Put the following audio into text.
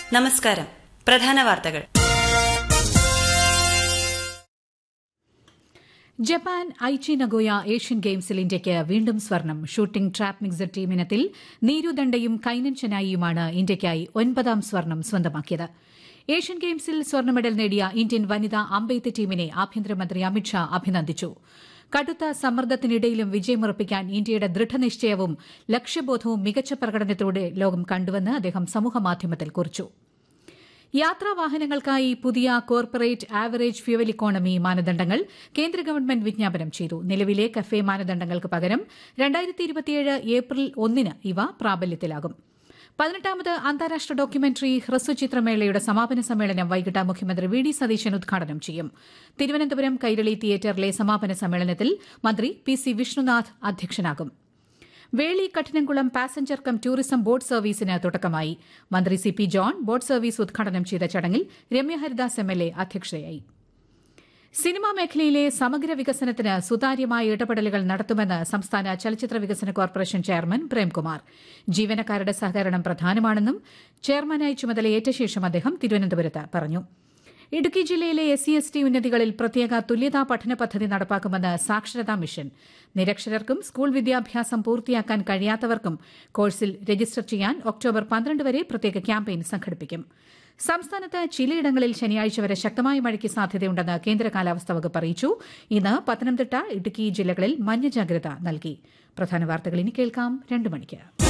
നമസ്കാരം പ്രധാന വാർത്തകൾ ജപ്പാൻ ഐച്ചി നഗോയ ഏഷ്യൻ ഗെയിംസിൽ ഇന്ത്യയ്ക്ക് വീണ്ടും സ്വർണം ഷൂട്ടിംഗ് ട്രാപ്പ് മിക്സഡ് ടീം ഇനത്തിൽ നീരുദണ്ഡയും കൈനൻ ചെനായിയുമാണ് ഇന്ത്യയ്ക്കായി ഒൻപതാം സ്വർണം സ്വന്തമാക്കിയത് ഏഷ്യൻ ഗെയിംസിൽ സ്വർണ്ണ മെഡൽ നേടിയ ഇന്ത്യൻ വനിതാ അമ്പെയ്ത്ത് ടീമിനെ ആഭ്യന്തരമന്ത്രി അമിത്ഷാ അഭിനന്ദിച്ചു കടുത്ത സമ്മർദ്ദത്തിനിടയിലും വിജയമുറപ്പിക്കാൻ ഇന്ത്യയുടെ ദൃഢനിശ്ചയവും ലക്ഷ്യബോധവും മികച്ച പ്രകടനത്തോടെ ലോകം കണ്ടുവെന്ന് അദ്ദേഹം സമൂഹമാധ്യമത്തിൽ കുറിച്ചു യാത്രാവാഹനങ്ങൾക്കായി പുതിയ കോർപ്പറേറ്റ് ആവറേജ് ഫ്യുവൽ ഇക്കോണമി മാനദണ്ഡങ്ങൾ കേന്ദ്ര ഗവൺമെന്റ് വിജ്ഞാപനം ചെയ്തു നിലവിലെ കഫേ മാനദണ്ഡങ്ങൾക്ക് പകരം ഏപ്രിൽ ഒന്നിന് ഇവ പ്രാബല്യത്തിലാകും പതിനെട്ടാമത് അന്താരാഷ്ട്ര ഡോക്യുമെന്ററി ഹ്രസ്വചിത്രമേളയുടെ സമാപന സമ്മേളനം വൈകിട്ട് മുഖ്യമന്ത്രി വി ഡി സതീശൻ ഉദ്ഘാടനം ചെയ്യും തിരുവനന്തപുരം കൈരളി തിയേറ്ററിലെ സമാപന സമ്മേളനത്തിൽ മന്ത്രി പി സി വിഷ്ണുനാഥ് അധ്യക്ഷനാകും Veli Kadinamkulam passenger cum tourism boat സർവീസിന് തുടക്കമായി മന്ത്രി C P John boat service ഉദ്ഘാടനം ചെയ്ത ചടങ്ങിൽ Ramya Haridas M L A അധ്യക്ഷയായി സിനിമാ മേഖലയിലെ സമഗ്ര വികസനത്തിന് സുതാര്യമായ ഇടപെടലുകൾ നടത്തുമെന്ന് സംസ്ഥാന ചലച്ചിത്ര വികസന കോർപ്പറേഷൻ ചെയർമാൻ പ്രേംകുമാർ ജീവനക്കാരുടെ സഹകരണം പ്രധാനമാണെന്നും ചെയർമാനായി ചുമതലയേറ്റ ശേഷം അദ്ദേഹം തിരുവനന്തപുരത്ത് പറഞ്ഞു ഇടുക്കി ജില്ലയിലെ എസ് സി എസ് ടി ഉന്നതികളിൽ പ്രത്യേക തുല്യതാ പഠന പദ്ധതി നടപ്പാക്കുമെന്ന് സാക്ഷരതാ മിഷൻ നിരക്ഷരർക്കും സ്കൂൾ വിദ്യാഭ്യാസം പൂർത്തിയാക്കാൻ കഴിയാത്തവർക്കും കോഴ്സിൽ രജിസ്റ്റർ ചെയ്യാൻ ഒക്ടോബർ പന്ത്രണ്ട് വരെ പ്രത്യേക ക്യാമ്പയിൻ സംഘടിപ്പിക്കും സംസ്ഥാനത്ത് ചിലയിടങ്ങളിൽ ശനിയാഴ്ച വരെ ശക്തമായ മഴയ്ക്ക് സാധ്യതയുണ്ടെന്ന് കേന്ദ്ര കാലാവസ്ഥാ വകുപ്പ് അറിയിച്ചു ഇന്ന് പത്തനംതിട്ട ഇടുക്കി ജില്ലകളിൽ മഞ്ഞ ജാഗ്രത നൽകി പ്രധാന വാർത്തകൾ ഇനി കേൾക്കാം രണ്ട് മണിക്ക്